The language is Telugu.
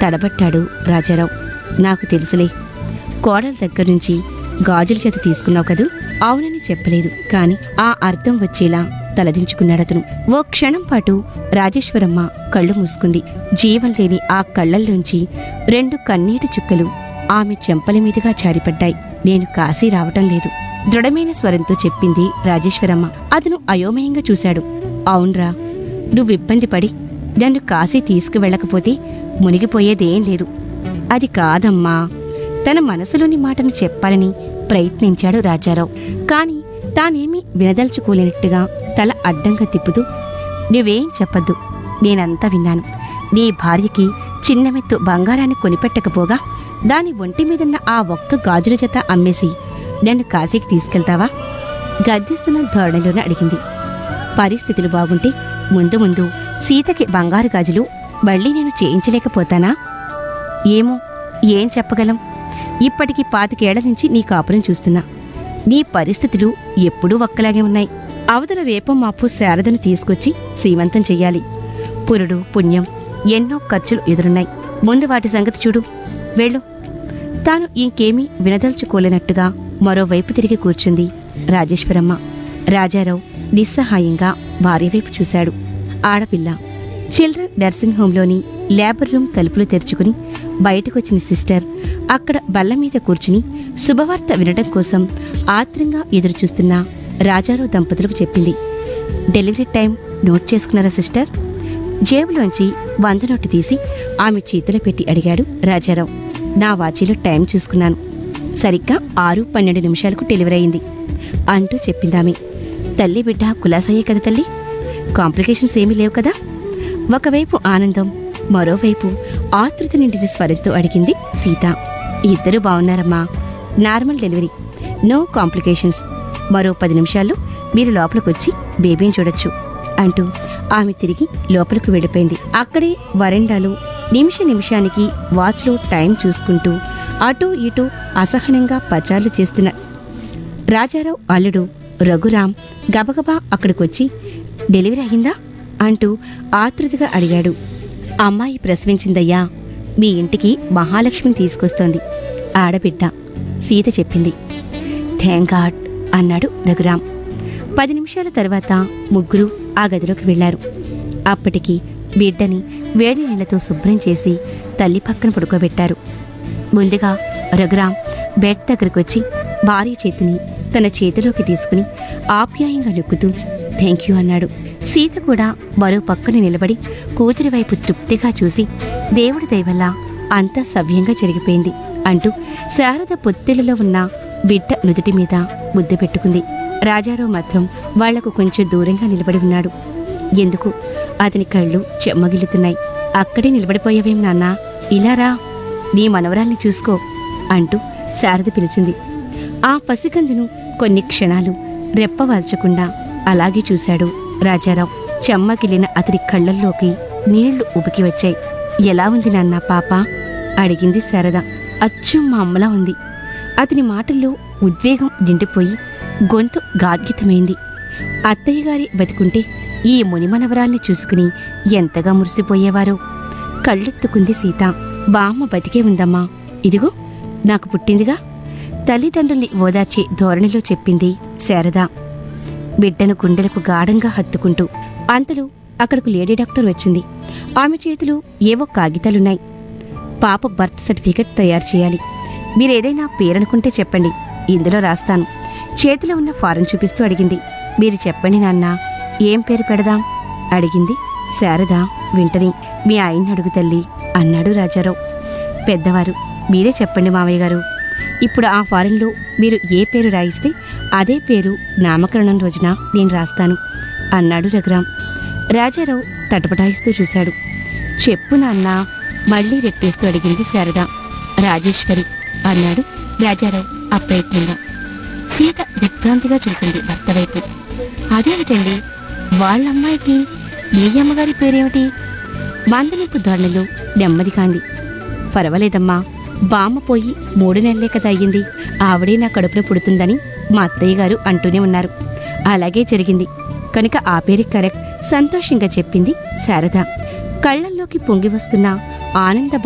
తడబట్టాడు రాజారావు నాకు తెలుసులే కోడల దగ్గర నుంచి గాజుల చేత తీసుకున్నావు కదూ అవునని చెప్పలేదు కాని ఆ అర్థం వచ్చేలా తలదించుకున్నాడతను ఓ క్షణం పాటు రాజేశ్వరమ్మ కళ్ళు మూసుకుంది జీవం లేని ఆ కళ్ళల్లోంచి రెండు కన్నీటి చుక్కలు ఆమె చెంపల మీదుగా జారిపడ్డాయి నేను కాశీ రావటం లేదు దృఢమైన స్వరంతో చెప్పింది రాజేశ్వరమ్మ అతను అయోమయంగా చూశాడు అవునరా నువ్వు ఇబ్బంది పడి నన్ను కాశీ తీసుకువెళ్ళకపోతే మునిగిపోయేదేం లేదు అది కాదమ్మా తన మనసులోని మాటను చెప్పాలని ప్రయత్నించాడు రాజారావు కాని తానేమీ వినదలుచుకోలేనట్టుగా తల అడ్డంగా తిప్పుతూ నువ్వేం చెప్పద్దు నేనంతా విన్నాను నీ భార్యకి చిన్న మెత్తు బంగారాన్ని కొనిపెట్టకపోగా దాని ఒంటి మీదున్న ఆ ఒక్క గాజుల జత అమ్మేసి నన్ను కాశీకి తీసుకెళ్తావా గద్దిస్తున్న ధోరణిలోనే అడిగింది పరిస్థితులు బాగుంటే ముందు ముందు సీతకి బంగారు గాజులు మళ్ళీ నేను చేయించలేకపోతానా ఏమో ఏం చెప్పగలం ఇప్పటికి పాతికేళ్ల నుంచి నీ కాపురం చూస్తున్నా నీ పరిస్థితులు ఎప్పుడూ ఒక్కలాగే ఉన్నాయి అవతల రేపో మాపు శారదను తీసుకొచ్చి శ్రీమంతం చెయ్యాలి పురుడు పుణ్యం ఎన్నో ఖర్చులు ఎదురున్నాయి ముందు వాటి సంగతి చూడు వెళ్ళు తాను ఇంకేమీ వినదలుచుకోలేనట్టుగా మరోవైపు తిరిగి కూర్చుంది రాజేశ్వరమ్మ రాజారావు నిస్సహాయంగా భార్య వైపు చూశాడు ఆడపిల్ల చిల్డ్రన్ నర్సింగ్ హోంలోని లేబర్ రూమ్ తలుపులు తెరుచుకుని బయటకొచ్చిన సిస్టర్ అక్కడ బల్ల మీద కూర్చుని శుభవార్త వినడం కోసం ఆత్రంగా ఎదురుచూస్తున్న రాజారావు దంపతులకు చెప్పింది డెలివరీ టైం నోట్ చేసుకున్నారా సిస్టర్ జేబులోంచి వంద నోటు తీసి ఆమె చేతిలో పెట్టి అడిగాడు రాజారావు నా వాచీలో టైం చూసుకున్నాను సరిగ్గా ఆరు పన్నెండు నిమిషాలకు డెలివరీ అయింది అంటూ చెప్పిందామె తల్లి బిడ్డ కులాసయ్యే కదా తల్లి కాంప్లికేషన్స్ ఏమీ లేవు కదా ఒకవైపు ఆనందం మరోవైపు ఆతృత నిండిన స్వరంతో అడిగింది సీత ఇద్దరు బాగున్నారమ్మా నార్మల్ డెలివరీ నో కాంప్లికేషన్స్ మరో పది నిమిషాల్లో మీరు లోపలికొచ్చి బేబీని చూడొచ్చు అంటూ ఆమె తిరిగి లోపలికి వెళ్ళిపోయింది అక్కడే వరండాలో నిమిష నిమిషానికి వాచ్లో టైం చూసుకుంటూ అటూ ఇటూ అసహనంగా పచార్లు చేస్తున్న రాజారావు అల్లుడు రఘురాం గబగబా అక్కడికొచ్చి డెలివరీ అయిందా అంటూ ఆతృతగా అడిగాడు అమ్మాయి ప్రసవించిందయ్యా మీ ఇంటికి మహాలక్ష్మిని తీసుకొస్తోంది ఆడబిడ్డ సీత చెప్పింది థ్యాంక్ గాడ్ అన్నాడు రఘురాం పది నిమిషాల తర్వాత ముగ్గురు ఆ గదిలోకి వెళ్లారు అప్పటికి బిడ్డని వేడి నీళ్లతో శుభ్రం చేసి తల్లి పక్కన పడుకోబెట్టారు ముందుగా రఘురాం బెడ్ దగ్గరకొచ్చి భార్య చేతిని తన చేతిలోకి తీసుకుని ఆప్యాయంగా నొక్కుతూ థ్యాంక్ యూ అన్నాడు సీత కూడా మరో పక్కన నిలబడి కూతురి వైపు తృప్తిగా చూసి దేవుడి దయవల్ల అంతా సవ్యంగా జరిగిపోయింది అంటూ శారద పొత్తిళ్లలో ఉన్న బిడ్డ నుదుటి మీద ముద్దు పెట్టుకుంది రాజారావు మాత్రం వాళ్లకు కొంచెం దూరంగా నిలబడి ఉన్నాడు ఎందుకు అతని కళ్ళు చెమ్మగిల్లుతున్నాయి అక్కడే నిలబడిపోయావేం నాన్నా ఇలా రా నీ మనవరాల్ని చూసుకో అంటూ శారద పిలిచింది ఆ పసికందును కొన్ని క్షణాలు రెప్పవాల్చకుండా అలాగే చూశాడు రాజారావు చెమ్మగిలిన అతడి కళ్ళల్లోకి నీళ్లు ఉబికి వచ్చాయి ఎలా ఉంది నాన్న పాప అడిగింది శారద అచ్చం మా అమ్మలా ఉంది అతని మాటల్లో ఉద్వేగం నిండిపోయి గొంతు గాద్గితమైంది అత్తయ్య గారి బతుకుంటే ఈ మునిమనవరాల్ని చూసుకుని ఎంతగా మురిసిపోయేవారో కళ్ళెత్తుకుంది సీత బామ్మ బతికే ఉందమ్మా ఇదిగో నాకు పుట్టిందిగా తల్లిదండ్రుల్ని ఓదార్చే ధోరణిలో చెప్పింది శారద బిడ్డను గుండెలకు గాఢంగా హత్తుకుంటూ అంతలో అక్కడకు లేడీ డాక్టర్ వచ్చింది ఆమె చేతిలో ఏవో కాగితాలున్నాయి పాప బర్త్ సర్టిఫికెట్ తయారు చేయాలి మీరేదైనా పేరనుకుంటే చెప్పండి ఇందులో రాస్తాను చేతిలో ఉన్న ఫారం చూపిస్తూ అడిగింది మీరు చెప్పండి నాన్న ఏం పేరు పెడదాం అడిగింది శారద వింటని మీ ఆయన్ని అడుగు తల్లి అన్నాడు రాజారావు పెద్దవారు మీరే చెప్పండి మావయ్య గారు ఇప్పుడు ఆ ఫారెన్లో మీరు ఏ పేరు రాయిస్తే అదే పేరు నామకరణం రోజున నేను రాస్తాను అన్నాడు రఘురాం రాజారావు తటపటాయిస్తూ చూశాడు చెప్పు నాన్న మళ్ళీ రెప్పేస్తూ అడిగింది శారద రాజేశ్వరి అన్నాడు రాజారావు అప్రయత్నంగా సీత దిగ్భ్రాంతిగా చూసింది భర్త వైపు అదేమిటండి వాళ్ళమ్మాయికి మీ అమ్మగారి పేరేమిటి మందనింపు ధోరణిలో నెమ్మది కాంది పర్వాలేదమ్మా బామ్మ పోయి మూడు నెలలే కదా అయ్యింది ఆవిడే నా కడుపున పుడుతుందని మా అత్తయ్య గారు అంటూనే ఉన్నారు అలాగే జరిగింది కనుక ఆ పేరు కరెక్ట్ సంతోషంగా చెప్పింది శారద కళ్ళల్లోకి పొంగి వస్తున్న ఆనంద